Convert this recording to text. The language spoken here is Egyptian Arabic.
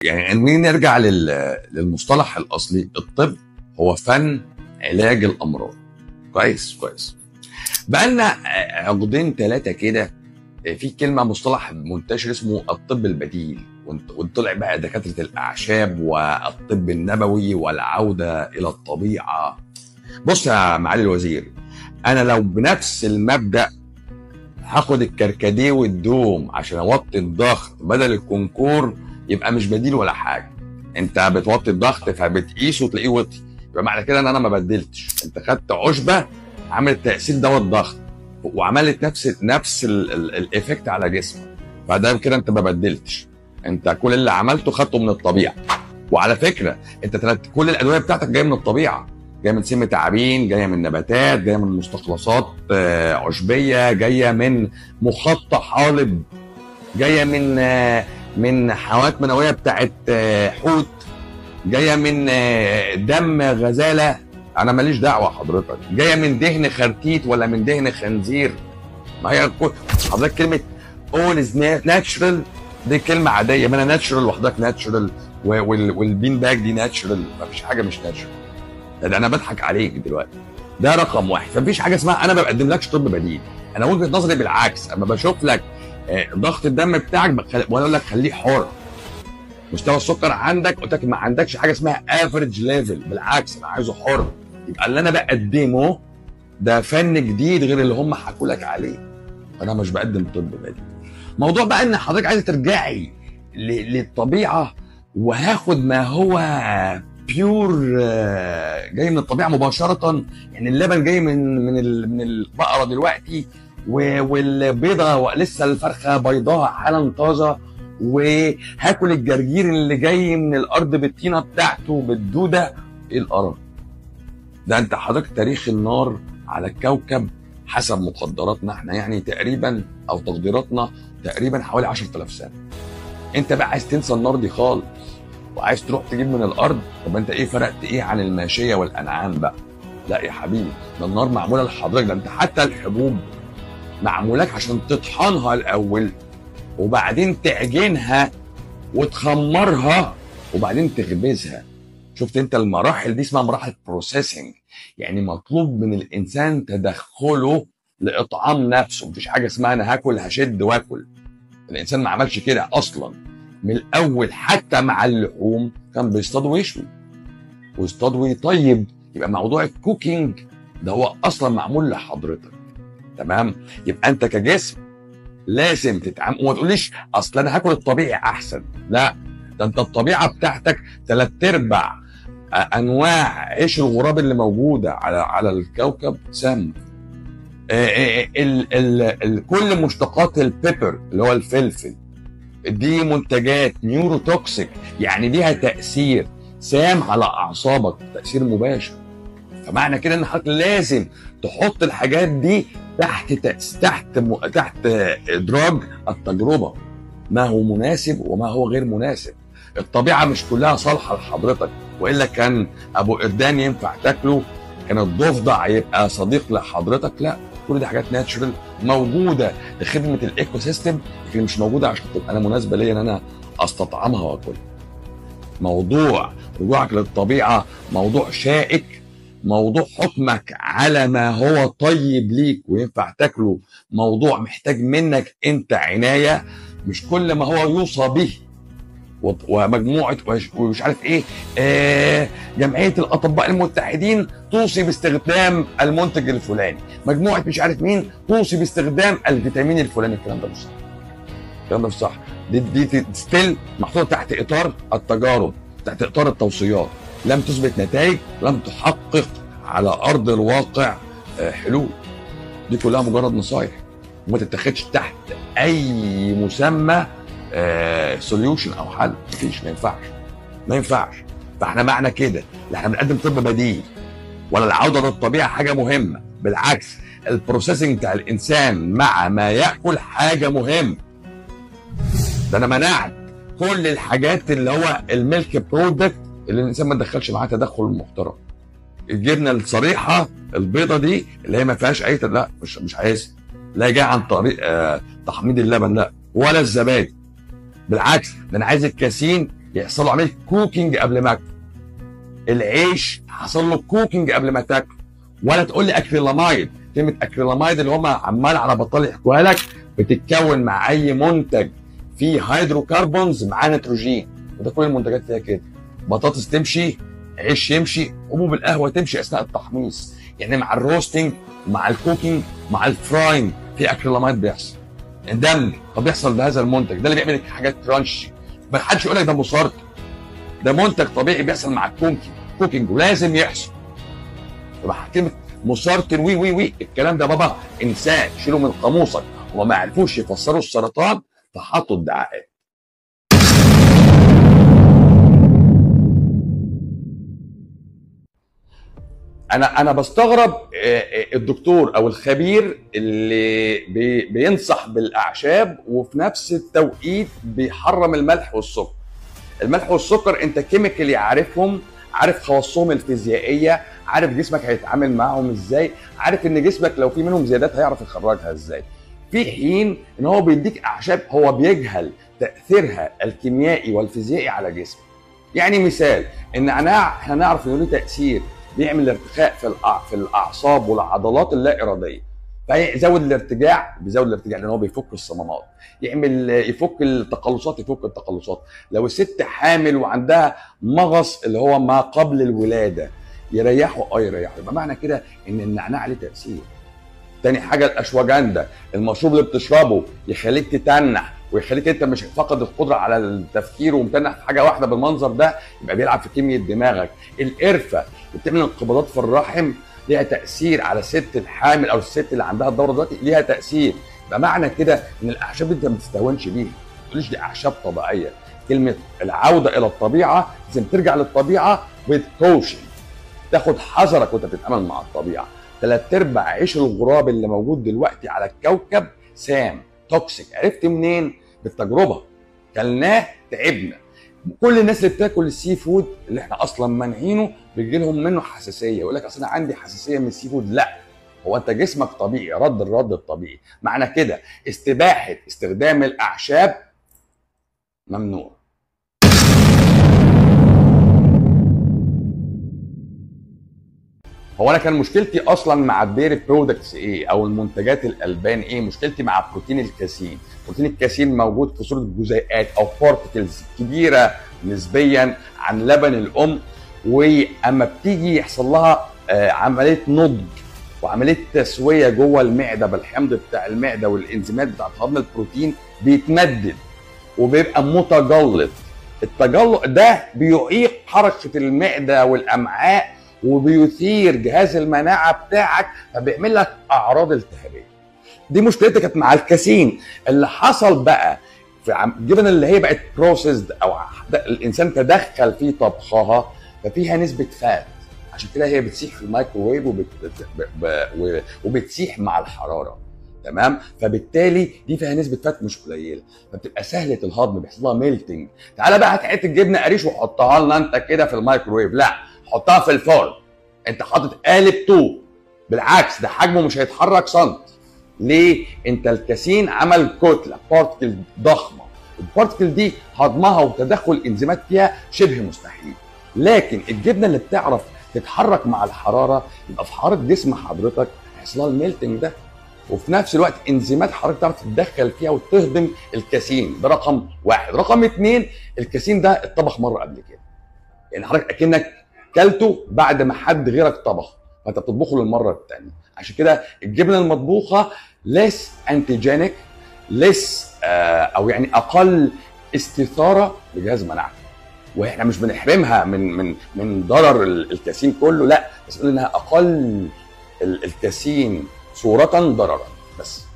يعني نرجع لل... للمصطلح الاصلي الطب هو فن علاج الامراض كويس كويس بقالنا عقدين ثلاثه كده في كلمه مصطلح منتشر اسمه الطب البديل وطلع بقى دكاتره الاعشاب والطب النبوي والعوده الى الطبيعه بص يا معالي الوزير انا لو بنفس المبدا هاخد الكركديه والدوم عشان اوطي الضغط بدل الكونكور يبقى مش بديل ولا حاجه انت بتوطي الضغط فبتقيسه وتلاقيه وطي يبقى معنى كده ان انا ما بدلتش انت خدت عشبه عملت تاثير دواء الضغط وعملت نفس نفس الايفكت على جسمك فده كده انت ما بدلتش انت كل اللي عملته خدته من الطبيعه وعلى فكره انت كل الادويه بتاعتك جايه من الطبيعه جايه من سم تعابين جايه من نباتات جايه من مستخلصات عشبيه جايه من مخاط طحالب جايه من من حيوانات منويه بتاعت حوت جايه من دم غزاله انا ماليش دعوه حضرتك جايه من دهن خرتيت ولا من دهن خنزير ما هي حضرتك كلمه اول از ناتشرال دي كلمه عاديه ما انا ناتشرال وحضرتك ناتشرال والبين باج دي ناتشرال ما فيش حاجه مش ناتشرال ده انا بضحك عليك دلوقتي ده رقم واحد فمفيش حاجه اسمها انا ما بقدملكش طب بديل انا وجهه نظري بالعكس اما بشوف لك ضغط الدم بتاعك وانا اقول لك خليه حر مستوى السكر عندك قلت لك ما عندكش حاجه اسمها افريج ليفل بالعكس انا عايزه حر يبقى اللي انا بقدمه ده فن جديد غير اللي هم حكوا لك عليه انا مش بقدم طب بديل موضوع بقى ان حضرتك عايزه ترجعي للطبيعه وهاخد ما هو بيور جاي من الطبيعه مباشره يعني اللبن جاي من من من البقره دلوقتي والبيضه لسه الفرخه بيضاء حالا طازه وهاكل الجرجير اللي جاي من الارض بالطينه بتاعته بالدوده ايه القرف ده انت حضرتك تاريخ النار على الكوكب حسب مقدراتنا احنا يعني تقريبا او تقديراتنا تقريبا حوالي 10000 سنه انت بقى عايز تنسى النار دي خالص وعايز تروح تجيب من الارض طب انت ايه فرقت ايه عن الماشيه والانعام بقى لا يا حبيبي ده النار معموله لحضرتك ده انت حتى الحبوب معمولك عشان تطحنها الاول وبعدين تعجنها وتخمرها وبعدين تخبزها شفت انت المراحل دي اسمها مراحل بروسيسنج يعني مطلوب من الانسان تدخله لاطعام نفسه مفيش حاجه اسمها انا هاكل هشد واكل الانسان ما عملش كده اصلا من الاول حتى مع اللحوم كان بيصطاد ويشوي ويصطاد ويطيب يبقى موضوع الكوكينج ده هو اصلا معمول لحضرتك تمام يبقى انت كجسم لازم تتعامل وما تقوليش اصل انا هاكل الطبيعي احسن لا ده انت الطبيعه بتاعتك ثلاث ارباع انواع عيش الغراب اللي موجوده على على الكوكب سم ال ال ال كل مشتقات البيبر اللي هو الفلفل دي منتجات نيورو توكسيك يعني ليها تاثير سام على اعصابك تاثير مباشر فمعنى كده ان حضرتك لازم تحط الحاجات دي تحت تحت م... تحت ادراج التجربه ما هو مناسب وما هو غير مناسب الطبيعه مش كلها صالحه لحضرتك والا كان ابو قردان ينفع تاكله كان الضفدع يبقى صديق لحضرتك لا كل دي حاجات ناتشرال موجوده لخدمه الايكو سيستم لكن مش موجوده عشان تبقى انا مناسبه ليا ان انا استطعمها واكلها موضوع رجوعك للطبيعه موضوع شائك موضوع حكمك على ما هو طيب ليك وينفع تاكله موضوع محتاج منك انت عنايه مش كل ما هو يوصى به ومجموعه ومش عارف ايه آه جمعيه الاطباء المتحدين توصي باستخدام المنتج الفلاني مجموعه مش عارف مين توصي باستخدام الفيتامين الفلاني الكلام ده مش صح الكلام ده مش صح دي دي ستيل محطوطه تحت اطار التجارب تحت اطار التوصيات لم تثبت نتائج لم تحقق على ارض الواقع حلول دي كلها مجرد نصايح وما تتاخدش تحت اي مسمى سوليوشن او حل مفيش ما ينفعش ما ينفعش فاحنا معنى كده لا احنا بنقدم طب بديل ولا العوده للطبيعه حاجه مهمه بالعكس البروسيسنج بتاع الانسان مع ما ياكل حاجه مهمه ده انا منعت كل الحاجات اللي هو الميلك برودكت اللي الانسان ما تدخلش معاه تدخل محترم الجبنه الصريحه البيضه دي اللي هي ما فيهاش اي لا مش مش عايزها لا جاي عن طريق آه تحميض اللبن لا ولا الزبادي بالعكس ده انا عايز الكاسين بيحصل له عمليه كوكينج قبل ما اكله العيش حصل له كوكينج قبل ما تاكله ولا تقول لي اكريلاميد كلمه اكريلاميد اللي هم عمال على بطال يحكوها لك بتتكون مع اي منتج فيه هيدروكربونز مع نيتروجين وده كل المنتجات فيها كده بطاطس تمشي عيش يمشي حبوب القهوه تمشي اثناء التحميص يعني مع الروستنج مع الكوكينج مع الفراينج في اكريلاميد بيحصل اندمج طب بيحصل بهذا المنتج ده اللي بيعمل حاجات كرانشي ما حدش يقول لك ده مسرطن ده منتج طبيعي بيحصل مع الكوكينج كوكينج ولازم يحصل يبقى كلمه مسرطن وي وي وي الكلام ده بابا انسان شيله من قاموسك وما ما عرفوش يفسروا السرطان فحطوا ادعاءات انا انا بستغرب آه، آه، الدكتور او الخبير اللي بي- بينصح بالاعشاب وفي نفس التوقيت بيحرم الملح والسكر الملح والسكر انت كيميكالي عارفهم عارف خواصهم الفيزيائيه عارف جسمك هيتعامل معاهم ازاي عارف ان جسمك لو في منهم زيادات هيعرف يخرجها ازاي في حين ان هو بيديك اعشاب هو بيجهل تاثيرها الكيميائي والفيزيائي على جسمك يعني مثال النعناع احنا نعرف انه له تاثير بيعمل ارتخاء في الأع- في الاعصاب والعضلات اللا اراديه فيزود الارتجاع بيزود الارتجاع لان هو بيفك الصمامات يعمل يفك التقلصات يفك التقلصات لو الست حامل وعندها مغص اللي هو ما قبل الولاده يريحه اه يريحه يبقى معنى كده ان النعناع له تاثير تاني حاجه الاشواجندا المشروب اللي بتشربه يخليك تتنح ويخليك انت مش فاقد القدره على التفكير ومتنح في حاجه واحده بالمنظر ده يبقى بيلعب في كيمياء دماغك القرفه اللي بتعمل انقباضات في الرحم ليها تاثير على الست الحامل او الست اللي عندها الدوره دلوقتي ليها تاثير يبقى معنى كده ان الاعشاب دي انت ما تستهونش بيها ما تقوليش دي اعشاب طبيعيه كلمه العوده الى الطبيعه لازم ترجع للطبيعه بكوشن تاخد حذرك وانت بتتعامل مع الطبيعه ثلاث ارباع عيش الغراب اللي موجود دلوقتي على الكوكب سام توكسيك عرفت منين بالتجربه كلناه تعبنا كل الناس اللي بتاكل السي فود اللي احنا اصلا مانعينه بيجي لهم منه حساسيه يقول لك اصل انا عندي حساسيه من السي فود لا هو انت جسمك طبيعي رد الرد الطبيعي معنى كده استباحه استخدام الاعشاب ممنوع هو انا كان مشكلتي اصلا مع الديري برودكتس ايه او المنتجات الالبان ايه مشكلتي مع بروتين الكاسين بروتين الكاسين موجود في صوره جزيئات او بارتكلز كبيره نسبيا عن لبن الام واما بتيجي يحصل لها آه، عمليه نضج وعمليه تسويه جوه المعده بالحمض بتاع المعده والانزيمات بتاعت هضم البروتين بيتمدد وبيبقى متجلط التجلط ده بيعيق حركه المعده والامعاء وبيثير جهاز المناعه بتاعك فبيعمل لك اعراض التهابيه دي مشكلتي كانت مع الكاسين اللي حصل بقى في عم... جبن اللي هي بقت بروسيسد او الانسان تدخل في طبخها ففيها نسبه فات عشان كده هي بتسيح في الميكروويف وبت... ب... ب... و- وبتسيح مع الحراره تمام فبالتالي دي فيها نسبه فات مش قليله فبتبقى سهله الهضم بيحصل لها ميلتنج تعالى بقى هات حته جبنه قريش وحطها لنا انت كده في الميكروويف لا حطها في الفرن انت حاطط قالب طوب بالعكس ده حجمه مش هيتحرك سنت ليه انت الكاسين عمل كتله بارتكل ضخمه البارتكل دي هضمها وتدخل انزيمات فيها شبه مستحيل لكن الجبنه اللي بتعرف تتحرك مع الحراره يبقى في حراره جسم حضرتك هيحصل لها الميلتنج ده وفي نفس الوقت انزيمات حضرتك تعرف تتدخل فيها وتهضم الكاسين ده رقم واحد رقم اتنين الكاسين ده اتطبخ مره قبل كده يعني حضرتك اكنك كلته بعد ما حد غيرك طبخ فانت بتطبخه للمره الثانيه عشان كده الجبنه المطبوخه ليس انتيجينيك ليس آه او يعني اقل استثاره لجهاز مناعتك واحنا مش بنحرمها من من من ضرر ال- الكاسين كله لا بس بنقول انها اقل ال- الكاسين صوره ضررا بس